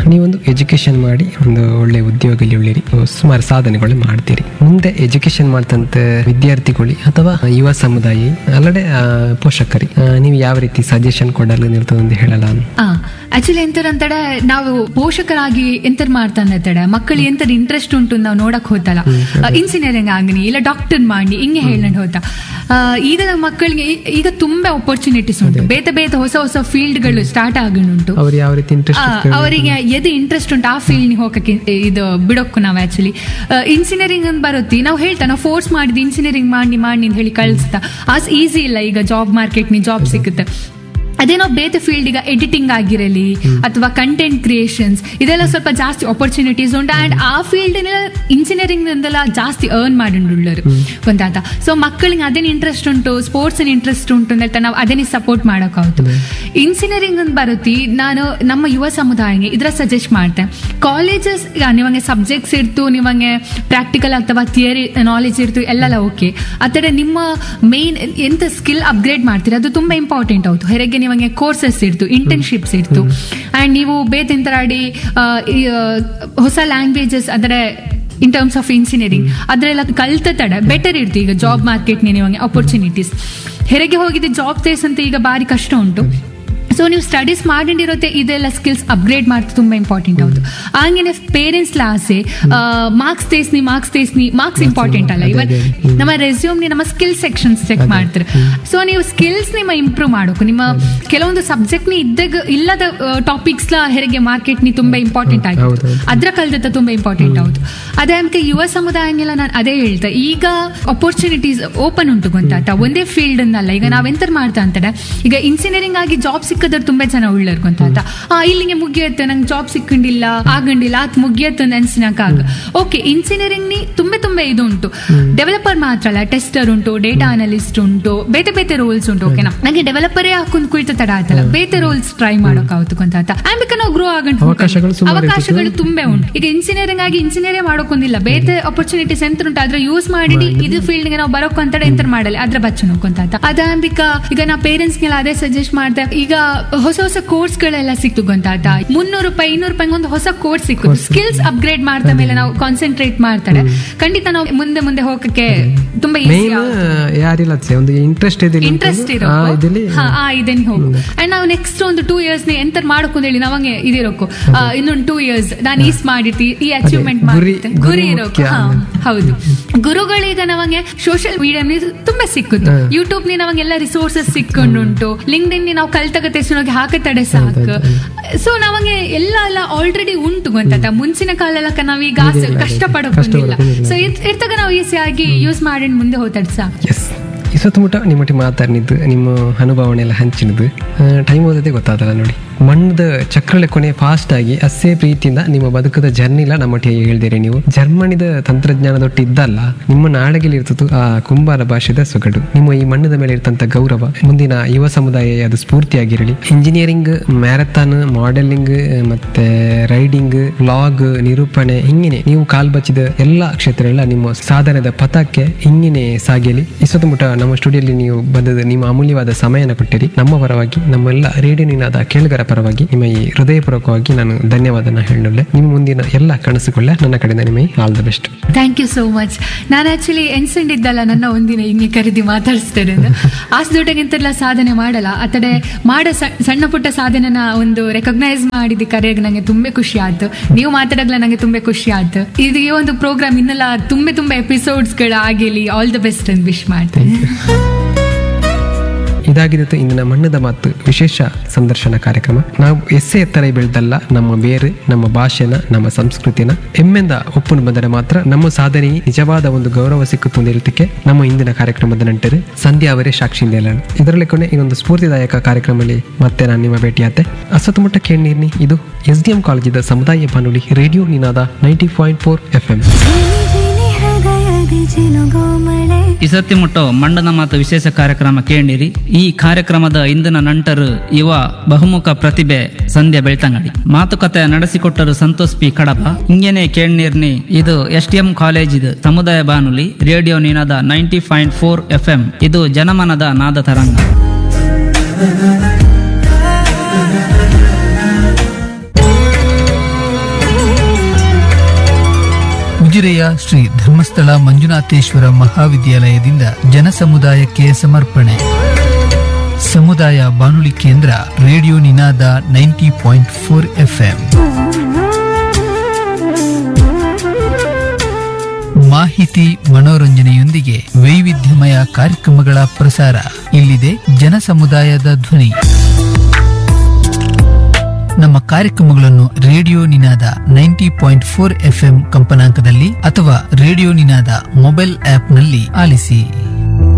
ನೀವೊಂದು ಎಜುಕೇಶನ್ ಮಾಡಿ ಒಂದು ಒಳ್ಳೆ ಉದ್ಯೋಗದಲ್ಲಿ ಉಳ್ಳಿರಿ ಸುಮಾರು ಸಾಧನೆಗಳು ಮಾಡ್ತೀರಿ ಮುಂದೆ ಎಜುಕೇಶನ್ ಮಾಡ್ತಂತ ವಿದ್ಯಾರ್ಥಿಗಳು ಅಥವಾ ಯುವ ಸಮುದಾಯ ಅಲ್ಲದೆ ಆ, ಪೋಷಕರಿ ಆ, ನೀವು ಯಾವ ರೀತಿ ಸಜೆಷನ್ ಕೊಡಲು ನಿಲ್ತದೆ ಅಂತ ಹೇಳಲ್ಲ ಆಕ್ಚುಲಿ ಎಂತರಂತಡೆ ನಾವು ಪೋಷಕರಾಗಿ ಎಂತರ್ ಮಾಡ್ತಾನೆ ಮಕ್ಕಳು ಎಂತರ್ ಇಂಟ್ರೆಸ್ಟ್ ಉಂಟು ನಾವು ನೋಡಕ್ ಹೋತಲ್ಲ ಇಂಜಿನಿಯರಿಂಗ್ ಆಗನಿ ಇಲ್ಲ ಡಾಕ್ಟರ್ ಮಾಡಿ ಹಿಂಗೆ ಹೇಳಂಡ್ ಹೋತ ಆ, ಈಗ ನಮ್ಮ ಮಕ್ಕಳಿಗೆ ಈ- ಈಗ ತುಂಬಾ ಅಪರ್ಚುನಿಟೀಸ್ ಉಂಟು ಬೇತೆ ಬೇತೆ ಹೊಸ ಹೊಸ ಫೀಲ್ಡ್ಗಳು ಸ್ಟಾರ್ಟ್ ಆಗನುಂಟು ಅವ್ರು ಯಾವ ರೀತಿ ಆ, ಇಂಟ್ರೆಸ್ಟ್ ಅವರಿಗೆ ಎದು ಇಂಟ್ರೆಸ್ಟ್ ಉಂಟು ಆ ಫೀಲ್ಡ್ ಹೋಗಕ್ಕೆ ಇದು ಬಿಡೋಕು ನಾವು ಆಕ್ಚುಲಿ ಇಂಜಿನಿಯರಿಂಗ್ ಅಂತ ಬರುತ್ತೆ ನಾವು ಹೇಳ್ತಾ ನಾವು ಫೋರ್ಸ್ ಮಾಡಿದ್ ಇಂಜಿನಿಯರಿಂಗ್ ಮಾಡಿ ಮಾಡಿ ಅಂತ ಹೇಳಿ ಕಳಿಸ್ತಾ ಆಸ್ ಈಸಿ ಇಲ್ಲ ಈಗ ಜಾಬ್ ಮಾರ್ಕೆಟ್ ನಿ ಜಾಬ್ ಸಿಗುತ್ತೆ ಅದೇ ನಾವು ಬೇರೆ ಫೀಲ್ಡ್ ಈಗ ಎಡಿಟಿಂಗ್ ಆಗಿರಲಿ ಅಥವಾ ಕಂಟೆಂಟ್ ಕ್ರಿಯೇಷನ್ಸ್ ಇದೆಲ್ಲ ಸ್ವಲ್ಪ ಜಾಸ್ತಿ ಆಪರ್ಚುನಿಟೀಸ್ ಉಂಟು ಅಂಡ್ ಆ ಫೀಲ್ಡ್ ಇಂಜಿನಿಯರಿಂಗ್ ಅಂದೆಲ್ಲ ಜಾಸ್ತಿ ಅರ್ನ್ ಮಾಡಿಂಡುಳ್ಳರು ಗೊತ್ತಾತ ಸೊ ಮಕ್ಕಳಿಗೆ ಅದೇನು ಇಂಟ್ರೆಸ್ಟ್ ಉಂಟು ಸ್ಪೋರ್ಟ್ಸ್ ಇಂಟ್ರೆಸ್ಟ್ ಉಂಟು ಅಂತ ನಾವು ಅದನ್ನೇ ಸಪೋರ್ಟ್ ಮಾಡೋಕ್ಕಾಗುತ್ತೆ ಇಂಜಿನಿಯರಿಂಗ್ ಅಂತ ಬರುತ್ತಿ ನಾನು ನಮ್ಮ ಯುವ ಸಮುದಾಯಕ್ಕೆ ಇದ್ರ ಸಜೆಸ್ಟ್ ಮಾಡ್ತೆ ಕಾಲೇಜಸ್ ನಿಮಗೆ ಸಬ್ಜೆಕ್ಟ್ಸ್ ಇರ್ತು ನಿಮಗೆ ಪ್ರಾಕ್ಟಿಕಲ್ ಅಥವಾ ಥಿಯರಿ ನಾಲೆಜ್ ಇರ್ತು ಎಲ್ಲೆಲ್ಲ ಓಕೆ ಆದರೆ ನಿಮ್ಮ ಮೇನ್ ಎಂತ ಸ್ಕಿಲ್ ಅಪ್ಗ್ರೇಡ್ ಮಾಡ್ತೀರಿ ಅದು ತುಂಬಾ ಇಂಪಾರ್ಟೆಂಟ್ ಆಯ್ತು ಹೊರಗೆ ನಿಮಗೆ ಕೋರ್ಸಸ್ ಇರ್ತು ಇಂಟರ್ನ್ಶಿಪ್ಸ್ ಇರ್ತು ಅಂಡ್ ನೀವು ಬೇತೆಂತರಾಡಿ ಆ, ಈ, ಆ, ಹೊಸ ಲ್ಯಾಂಗ್ವೇಜಸ್ ಅಂದರೆ ಇನ್ ಟರ್ಮ್ಸ್ ಆಫ್ ಇಂಜಿನಿಯರಿಂಗ್ ಅದರೆಲ್ಲ ಕಲ್ತ ತಡ ಬೆಟರ್ ಇರ್ತು ಈಗ ಜಾಬ್ ಮಾರ್ಕೆಟ್ ನಿಮಗೆ ಅಪರ್ಚುನಿಟೀಸ್ ಹೆರಿಗೆ ಹೋಗಿದ್ದೆ ಜಾಬ್ ತೇಸ್ ಅಂತ ಈಗ ಬಾರಿ ಕಷ್ಟ ಉಂಟು ಸೊ ನೀವು ಸ್ಟಡೀಸ್ ಮಾಡಿರೋತ್ತೆ ಇದೆಲ್ಲ ಸ್ಕಿಲ್ಸ್ ಅಪ್ಗ್ರೇಡ್ ಮಾಡ್ತಾ ತುಂಬಾ ಇಂಪಾರ್ಟೆಂಟ್ ಹೌದು ಹಂಗೇನೆ ಪೇರೆಂಟ್ಸ್ ಆಸೆ ಮಾರ್ಕ್ಸ್ ತೇಸ್ನಿ ಮಾರ್ಕ್ಸ್ ತೇಸ್ನಿ ಮಾರ್ಕ್ಸ್ ಇಂಪಾರ್ಟೆಂಟ್ ಅಲ್ಲ ಇವನ್ ನಮ್ಮ ರೆಸ್ಯೂಮ್ ನಮ್ಮ ಸ್ಕಿಲ್ ಸೆಕ್ಷನ್ಸ್ ಚೆಕ್ ಮಾಡ್ತಾರೆ ಸೊ ನೀವು ಸ್ಕಿಲ್ಸ್ ನಿಮ್ಮ ಇಂಪ್ರೂವ್ ಮಾಡೋಕು ನಿಮ್ಮ ಕೆಲವೊಂದು ಸಬ್ಜೆಕ್ಟ್ ನಿ ಇದ್ದಾಗ ಇಲ್ಲದ ಟಾಪಿಕ್ಸ್ ಲ ಹೆರಿಗೆ ಮಾರ್ಕೆಟ್ ನಿ ತುಂಬಾ ಇಂಪಾರ್ಟೆಂಟ್ ಆಗಿದೆ ಹೌದು. ಅದ್ರ ಕಲ್ದತ್ತ ತುಂಬಾ ಇಂಪಾರ್ಟೆಂಟ್ ಹೌದು ಅದೇ ಅದಕ್ಕೆ ಯುವ ಸಮುದಾಯನೆಲ್ಲ ನಾನು ಅದೇ ಹೇಳ್ತೆ ಈಗ ಅಪರ್ಚುನಿಟೀಸ್ ಓಪನ್ ಉಂಟು ಗೊತ್ತಾತ ಒಂದೇ ಫೀಲ್ಡ್ ಅನ್ನಲ್ಲ ಈಗ ನಾವೆಂತ ಮಾಡ್ತಾ ಅಂತಾರೆ ಈಗ ಇಂಜಿನಿಯರಿಂಗ್ ಆಗಿ ಜಾಬ್ ಸಿಕ್ಕದ್ರ ತುಂಬಾ ಜನ ಉಳ್ಳರ್ ಗೊತ್ತಾತ ಆ ಇಲ್ಲಿಗೆ ಮುಗಿಯತ್ತೆ ನಂಗೆ ಜಾಬ್ ಸಿಕ್ಕಂಡಿಲ್ಲ ಆಗಂಡಿಲ್ಲ ಅತ್ ಮುಗಿಯತ್ತೆ ನೆನ್ಸಿನಕ್ಕಾಗ ಓಕೆ ಇಂಜಿನಿಯರಿಂಗ್ ನಿ ತುಂಬಾ ತುಂಬಾ ಇದು ಉಂಟು ಡೆವಲಪರ್ ಮಾತ್ರ ಅಲ್ಲ ಟೆಸ್ಟರ್ ಉಂಟು ಡೇಟಾ ಅನಲಿಸ್ಟ್ ಉಂಟು ಬೇತೆ ಬೇತೆ ರೋಲ್ಸ್ ಉಂಟು ಓಕೆನಾ ನಂಗೆ ಡೆವಲಪರೇ ಹಾಕೊಂಡ್ ಕುಳಿತ ತಡ ಆಯ್ತಲ್ಲ ಬೇತೆ ರೋಲ್ಸ್ ಟ್ರೈ ಮಾಡೋಕ್ಕಾಗುತ್ತೆ ಗೊತ್ತಾತ ಆಮೇಲೆ ನಾವು ಗ್ರೋ ಆಗಂಟು ಅವಕಾಶಗಳು ಸುಮಾರು ಇರ್ತದೆ. ಅವಕಾಶಗಳು ತುಂಬಾ ಉಂಟು ಈಗ ಇಂಜಿನಿಯರಿಂಗ್ ಆಗಿ ಇಂಜಿನಿಯರೇ ಮಾಡೋಕೊಂದಿಲ್ಲ ಬೇರೆ ಅಪರ್ಚುನಿಟೀಸ್ ಎಂತ ಉಂಟು ಅದ್ರ ಯೂಸ್ ಮಾಡಿ ಇದು ಫೀಲ್ಡ್ ಗೆ ನಾವು ಬರೋಕ್ ಅಂತ ಎಂತ ಮಾಡಲ್ಲ ಅದ್ರ ಬಚ್ಚ ನೋಡ್ಕೊಂತ ಅದಾಂಬಿಕ ಈಗ ನಾ ಪೇರೆಂಟ್ಸ್ ಗೆಲ್ಲ ಅದೇ ಸಜೆಸ್ಟ್ ಮಾಡ್ದೆ ಈಗ ಹೊಸ ಹೊಸ ಕೋರ್ಸ್ ಗಳೆಲ್ಲ ಸಿಕ್ತು ಗೊತ್ತಾತ ಮುನ್ನೂರು ರೂಪಾಯಿ ಇನ್ನೂರು ರೂಪಾಯಿ ಒಂದು ಹೊಸ ಕೋರ್ಸ್ ಸಿಕ್ಕು ಸ್ಕಿಲ್ಸ್ ಅಪ್ಗ್ರೇಡ್ ಮಾಡ್ತಾ ಮೇಲೆ ನಾವು ಕಾನ್ಸಂಟ್ರೇಟ್ ಮಾಡ್ತಾರೆ ಖಂಡಿತ ನಾವು ಮುಂದೆ ಮುಂದೆ ಹೋಗಕ್ಕೆ ತುಂಬಾ ಈಸಿ ಮೇನ್ ಯಾರಿಲ್ಲ ಅದ್ಸೆ, ಒಂದು ಇಂಟ್ರೆಸ್ಟ್ ಇದೆ ಇಂಟ್ರೆಸ್ಟ್ ಇರೋ ಇದಲ್ಲಿ ಹಾ ಆ ಇದನ್ನ ಹೋಗು ಅಂಡ್ ನಾವು ನೆಕ್ಸ್ಟ್ ಒಂದು ಟೂ ಇಯರ್ಸ್ ಎಂತ ಮಾಡ್ಕೊಂಡು ಹೇಳಿ ನಮಗೆ ಇದಿರೋಕು ಆ, ಇನ್ನೊಂದು ಟೂ ಇಯರ್ಸ್ ನಾನು ಈಸ್ ಮಾಡಿರ್ತಿ ಈ ಅಚೀವ್ಮೆಂಟ್ ಗುರಿ- ಮಾಡಿರ್ತಿ ಗುರಿ ಗುರಿ ಇರೋಕು ಮುಖ್ಯ. ಹಾ, ಹೌದು ಗುರುಗಳೀಗ ನಮಗೆ ಸೋಷಿಯಲ್ ಮೀಡಿಯಾ ತುಂಬಾ ಸಿಕ್ಕುದು ಹಾ. ಯೂಟ್ಯೂಬ್ ನಿ ನಮಗೆಲ್ಲ ರಿಸೋರ್ಸಸ್ ಸಿಕ್ಕೊಂಡುಂಟು ಲಿಂಕ್ಡ್ ಇನ್ ನಾವು ಕಲ್ತಗತ್ತೆ ಸುನೋಗಿ ಹಾಕತಡೆ ಸಾಕು ಸೊ ನಮಗೆ ಎಲ್ಲ ಎಲ್ಲ ಆಲ್ರೆಡಿ ಉಂಟು ಗೊತ್ತಾತ ಮುಂಚಿನ ಕಾಲಕ್ಕ ನಾವೀಗ ಆಸೆ ಕಷ್ಟ ಪಡೋಕೊಂಡಿಲ್ಲ ಸೊ ಇರ್ತಾಗ ನಾವು ಈಸಿಯಾಗಿ ಯೂಸ್ ಮಾಡಿ ಮುಂದೆ ಹೋತಾಡ್ ಸಾಕು ಎಸ್ ಈ ಸುತ್ತಮುತ್ತ ನಿಮ್ಮೊಟ್ಟಿಗೆ ಮಾತಾಡಿದ್ದು ನಿಮ್ಮ ಅನುಭವನೆ ಎಲ್ಲ ಹಂಚಿನದು ಟೈಮ್ ಓದೋದೇ ಗೊತ್ತಾದಲ್ಲ ನೋಡಿ ಮಣ್ಣದ ಚಕ್ರಳೆ ಕೊನೆ ಫಾಸ್ಟ್ ಆಗಿ ಅಷ್ಟೇ ಪ್ರೀತಿಯಿಂದ ನಿಮ್ಮ ಬದುಕದ ಜರ್ನಿಲ ನಮ್ಮೊಟ್ಟಿಗೆ ಹೇಳ್ದಿರಿ ನೀವು ಜರ್ಮನಿದ ತಂತ್ರಜ್ಞಾನದೊಟ್ಟು ಇದ್ದಲ್ಲ ನಿಮ್ಮ ನಾಡಗಿಲಿ ಇರ್ತದ್ದು ಆ ಕುಂಬಾರ ಭಾಷೆದ ಸೊಗಡು ನಿಮ್ಮ ಈ ಮಣ್ಣದ ಮೇಲೆ ಇರ್ತಂತ ಗೌರವ ಮುಂದಿನ ಯುವ ಸಮುದಾಯ ಅದು ಸ್ಫೂರ್ತಿಯಾಗಿರಲಿ ಇಂಜಿನಿಯರಿಂಗ್ ಮ್ಯಾರಥಾನ್ ಮಾಡೆಲಿಂಗ್ ಮತ್ತೆ ರೈಡಿಂಗ್ ವ್ಲಾಗ್ ನಿರೂಪಣೆ ಹಿಂಗಿನೇ ನೀವು ಕಾಲ್ ಬಚ್ಚಿದ ಎಲ್ಲ ಕ್ಷೇತ್ರಗಳ ನಿಮ್ಮ ಸಾಧನೆದ ಪಥಕ್ಕೆ ಹಿಂಗಿನೇ ಸಾಗಿಯಲಿ ಈ ಸುತ್ತಮುತ್ತ ನಮ್ಮ ಸ್ಟುಡಿಯೋಲಿ ನೀವು ಬಂದದ ನಿಮ್ಮ ಅಮೂಲ್ಯವಾದ ಸಮಯನ ಕೊಟ್ಟಿರಿ ನಮ್ಮ ಪರವಾಗಿ ನಮ್ಮೆಲ್ಲ ರೇಡಿಯೋ ನಿನಾದ ಕೇಳುಗರ ಪರವಾಗಿ ನಿಮ್ಮ ಈ ಹೃದಯಪೂರ್ವಕವಾಗಿ ನಾನು ಧನ್ಯವಾದನ ಹೇಳಲೆ ನಿಮ್ಮ ಮುಂದಿನ ಎಲ್ಲ ಕನಸುಗಳ ನನ್ನ ಕಡೆಯಿಂದ ನಿಮಗೆ all the best thank you so much ನಾನು ಆಕ್ಚುಲಿ ಎನ್ಸಂಡಿದ್ದಲ್ಲ ನನ್ನ ಒಂದಿನ ಹಿಂಗೆ ಕರೆದಿ ಮಾತಾಡಿಸ್ತೇನೆ ಆಸ್ ದೊಡ್ಡಗಿಂತೆಲ್ಲ ಸಾಧನೆ ಮಾಡಲ್ಲ ಆತಡೆ ಮಾಡೋ ಸ- ಸಣ್ಣ ಪುಟ್ಟ ಸಾಧನೆನ ಒಂದು ರೆಕಗ್ನೈಸ್ ಮಾಡಿದ ಕರೆಗೆ ನಂಗೆ ತುಂಬಾ ಖುಷಿ ಆಯ್ತು ನೀವು ಮಾತಾಡಗ್ಲ ನಂಗೆ ತುಂಬಾ ಖುಷಿ ಆಯ್ತು ಇದು ಈ ಒಂದು ಪ್ರೋಗ್ರಾಮ್ ಇನ್ನೆಲ್ಲ ತುಂಬಾ ತುಂಬಾ ಎಪಿಸೋಡ್ಸ್ ಗಳು ಆಗಿಲಿ ಆಲ್ ದ ಬೆಸ್ಟ್ ಅಂತ ವಿಶ್ ಮಾಡ್ತೇನೆ ಇದಾಗಿದ್ದು ಇಂದಿನ ಮಣ್ಣದ ಮಾತು ವಿಶೇಷ ಸಂದರ್ಶನ ಕಾರ್ಯಕ್ರಮ ನಾವು ಎಸ್ಸೆ ಎತ್ತರ ಬೆಳೆದಲ್ಲ ನಮ್ಮ ಬೇರೆ ನಮ್ಮ ಭಾಷೆನ ನಮ್ಮ ಸಂಸ್ಕೃತಿನ ಹೆಮ್ಮೆಂದ ಒಪ್ಪುನು ಬಂದರೆ ಮಾತ್ರ ನಮ್ಮ ಸಾಧನೆ ನಿಜವಾದ ಒಂದು ಗೌರವ ಸಿಕ್ಕುತ್ತದೆ ಇರುತ್ತಕ್ಕೆ ನಮ್ಮ ಇಂದಿನ ಕಾರ್ಯಕ್ರಮದ ನಂಟರು ಸಂಧ್ಯಾ ಅವರೇ ಸಾಕ್ಷಿಯಿಂದ ಹೇಳೋಣ ಇದರಲ್ಲಿ ಕೊನೆ ಇನ್ನೊಂದು ಸ್ಫೂರ್ತಿದಾಯಕ ಕಾರ್ಯಕ್ರಮದಲ್ಲಿ ಮತ್ತೆ ನಾನು ನಿಮ್ಮ ಭೇಟಿಯಾತೆ ಅಸತುಮುಟ್ಟ ಕೇಳ್ನೀರ್ನಿ ಇದು ಎಸ್ ಡಿ ಎಂ ಕಾಲೇಜಿದ ಸಮುದಾಯ ಬಾನುಲಿ radio Ninada ninety point four F M ಇಸತ್ತಿ ಮುಟ್ಟೋ ಮಂಡನ ಮಾತು ವಿಶೇಷ ಕಾರ್ಯಕ್ರಮ ಕೇಳಿರಿ ಈ ಕಾರ್ಯಕ್ರಮದ ಇಂದಿನ ನಂಟರು ಯುವ ಬಹುಮುಖ ಪ್ರತಿಭೆ ಸಂಧ್ಯಾ ಬೆಳ್ತಂಗಡಿ ಮಾತುಕತೆ ನಡೆಸಿಕೊಟ್ಟರು ಸಂತೋಷ್ ಪಿ ಕಡಪ ಹಿಂಗೇನೆ ಕೇಳ್ನೀರ್ನಿ ಇದು ಎಸ್ ಟಿ ಎಂ ಕಾಲೇಜ್ ಇದು ಸಮುದಾಯ ಬಾನುಲಿ radio Ninada ninety point four F M ಇದು ಜನಮನದ ನಾದ ತರಂಗ ಉಜಿರೆಯ ಶ್ರೀ ಧರ್ಮಸ್ಥಳ ಮಂಜುನಾಥೇಶ್ವರ ಮಹಾವಿದ್ಯಾಲಯದಿಂದ ಜನಸಮುದಾಯಕ್ಕೆ ಸಮರ್ಪಣೆ ಸಮುದಾಯ ಬಾನುಲಿ ಕೇಂದ್ರ radio Ninada ninety point four FM ಮಾಹಿತಿ ಮನೋರಂಜನೆಯೊಂದಿಗೆ ವೈವಿಧ್ಯಮಯ ಕಾರ್ಯಕ್ರಮಗಳ ಪ್ರಸಾರ ಇಲ್ಲಿದೆ ಜನಸಮುದಾಯದ ಧ್ವನಿ ನಮ್ಮ ಕಾರ್ಯಕ್ರಮಗಳನ್ನು radio Ninada ninety point four FM ಕಂಪನಾಂಕದಲ್ಲಿ ಅಥವಾ ರೇಡಿಯೋ ನಿನಾದ ಮೊಬೈಲ್ ಆಪ್ನಲ್ಲಿ ಆಲಿಸಿ